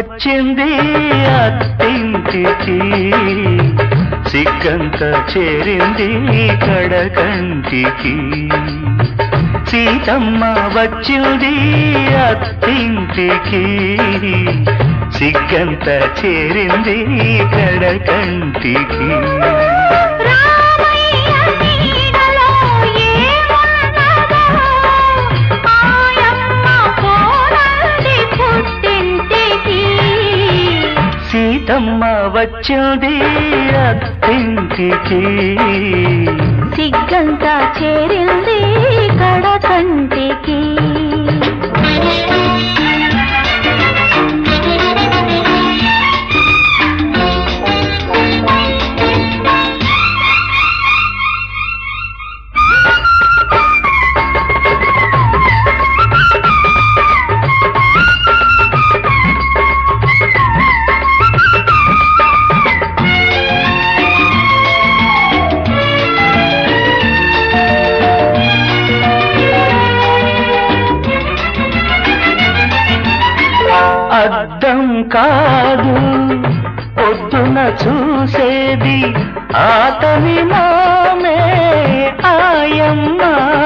వచ్చింది అత్తింటికి సిగ్గంత చేరింది కడకంటికి సీతమ్మ వచ్చింది అత్తింటికి సిగ్గంత చేరింది కడకంటికి రామయ్య నీడలో ఏమున్నదో ఆయమ్మ పోరాడి పుట్టింటికి సీతమ్మ వచ్చింది అత్తింటికి సిగ్గంతా చేరింది కడకంటికి అద్దం కాదు పొద్దున చూసేది ఆతని మామే ఆయమ్మ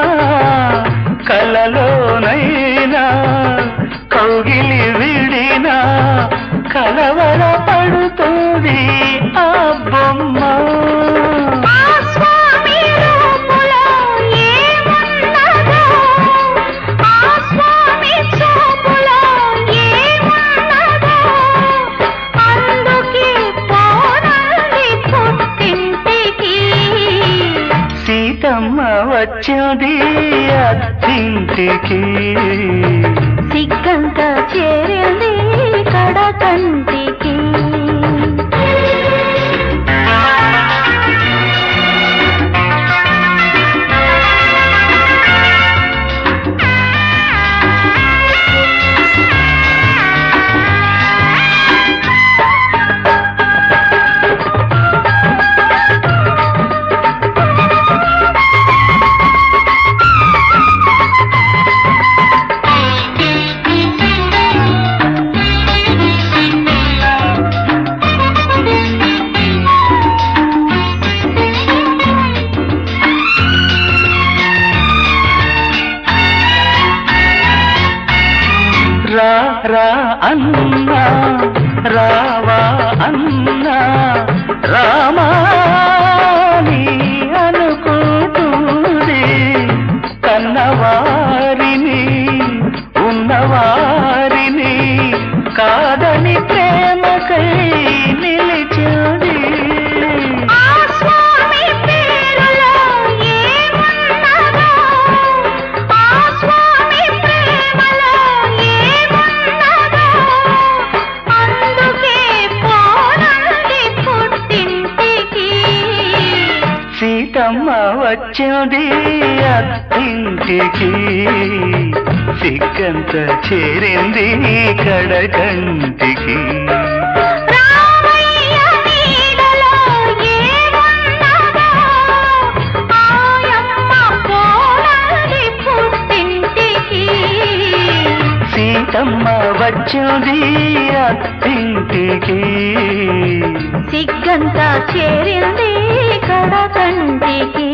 కలలోనైనా కౌగిలి విడినా కలవర పడుతుంది ఆ బొమ్మ ఆ స్వామి రూపులో ఏమున్నదో ఆ స్వామి చూపులో ఏమున్నదో అందుకే పోరాడి పుట్టింటికి సీతమ్మ వచ్చింది అత్తింటికి సిగ్గంతా చేరింది కడకంటికి రా రా అన్నా రావా అన్నా రామాని అనుకుంటుంది కన్నవారిని ఉన్నవారిని కాదని ప్రేమకై నిలిచింది ఆ స్వామి పేరులో ఏమున్నదో ఆ స్వామి ప్రేమలో ఏమున్నదో అందుకే పోరాడి పుట్టింటికి సీతమ్మ వచ్చింది అత్తింటికి సిగ్గంత చేరింది కడకంటికి రామయ్య నీడలో ఏమున్నదో ఆయమ్మ పోరాడి పుట్టింటికి సీతమ్మ వచ్చింది అత్తింటికి సిగ్గంతా చేరింది కడకంటికి